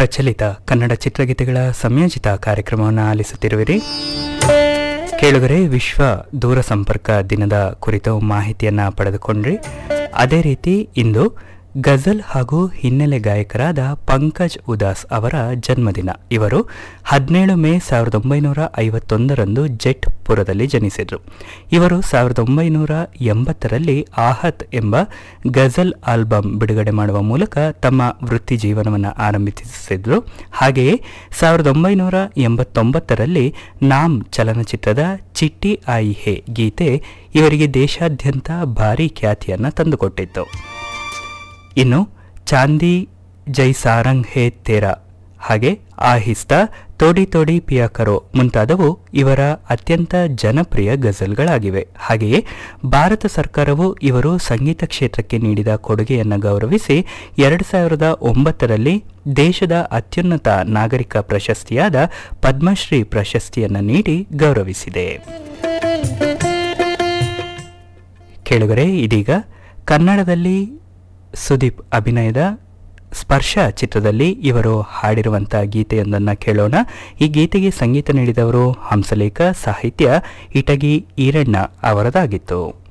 ಪ್ರಚಲಿತ ಕನ್ನಡ ಚಿತ್ರಗೀತೆಗಳ ಸಂಯೋಜಿತ ಕಾರ್ಯಕ್ರಮವನ್ನು ಆಲಿಸುತ್ತಿರುವಿರಿ ಕೇಳುಗರೆ ವಿಶ್ವ ದೂರ ಸಂಪರ್ಕ ದಿನದ ಕುರಿತು ಮಾಹಿತಿಯನ್ನ ಪಡೆದುಕೊಂಡ್ರಿ ಅದೇ ರೀತಿ ಇಂದು ಗಜಲ್ ಹಾಗೂ ಹಿನ್ನೆಲೆ ಗಾಯಕರಾದ ಪಂಕಜ್ ಉದಾಸ್ ಅವರ ಜನ್ಮದಿನ ಇವರು ಹದಿನೇಳು ಮೇ ಸಾವಿರದ ಒಂಬೈನೂರ ಐವತ್ತೊಂದರಂದು ಜೆಟ್ ಪುರದಲ್ಲಿ ಜನಿಸಿದರು ಇವರು ಸಾವಿರದ ಒಂಬೈನೂರ ಎಂಬತ್ತರಲ್ಲಿ ಆಹತ್ ಎಂಬ ಗಜಲ್ ಆಲ್ಬಮ್ ಬಿಡುಗಡೆ ಮಾಡುವ ಮೂಲಕ ತಮ್ಮ ವೃತ್ತಿ ಜೀವನವನ್ನು ಆರಂಭಿಸಿದ್ರು ಹಾಗೆಯೇ ಸಾವಿರದ ಒಂಬೈನೂರ ಎಂಬತ್ತೊಂಬತ್ತರಲ್ಲಿ ನಾಮ್ ಚಲನಚಿತ್ರದ ಚಿಟ್ಟಿ ಆಯಿ ಹೇ ಗೀತೆ ಇವರಿಗೆ ದೇಶಾದ್ಯಂತ ಭಾರೀ ಖ್ಯಾತಿಯನ್ನು ತಂದುಕೊಟ್ಟಿತ್ತು ಇನ್ನು ಚಾಂದಿ ಜೈ ಸಾರಂಗ್ ಹೇ ತೇರಾ ಹಾಗೆ ಆಹಿಸ್ತಾ ತೋಡಿ ತೋಡಿ ಪಿಯಾ ಕರೋ ಮುಂತಾದವು ಇವರ ಅತ್ಯಂತ ಜನಪ್ರಿಯ ಗಜಲ್ಗಳಾಗಿವೆ ಹಾಗೆಯೇ ಭಾರತ ಸರ್ಕಾರವು ಇವರು ಸಂಗೀತ ಕ್ಷೇತ್ರಕ್ಕೆ ನೀಡಿದ ಕೊಡುಗೆಯನ್ನು ಗೌರವಿಸಿ ಎರಡು ಸಾವಿರದ ಒಂಬತ್ತರಲ್ಲಿ ದೇಶದ ಅತ್ಯುನ್ನತ ನಾಗರಿಕ ಪ್ರಶಸ್ತಿಯಾದ ಪದ್ಮಶ್ರೀ ಪ್ರಶಸ್ತಿಯನ್ನು ನೀಡಿ ಗೌರವಿಸಿದೆ ಕೇಳುಗರೆ ಇದೀಗ ಕನ್ನಡದಲ್ಲಿ ಸುದೀಪ್ ಅಭಿನಯದ ಸ್ಪರ್ಶ ಚಿತ್ರದಲ್ಲಿ ಇವರು ಹಾಡಿರುವಂಥ ಗೀತೆಯೊಂದನ್ನು ಕೇಳೋಣ ಈ ಗೀತೆಗೆ ಸಂಗೀತ ನೀಡಿದವರು ಹಂಸಲೇಖ ಸಾಹಿತ್ಯ ಇಟಗಿ ಈರಣ್ಣ ಅವರದಾಗಿತ್ತು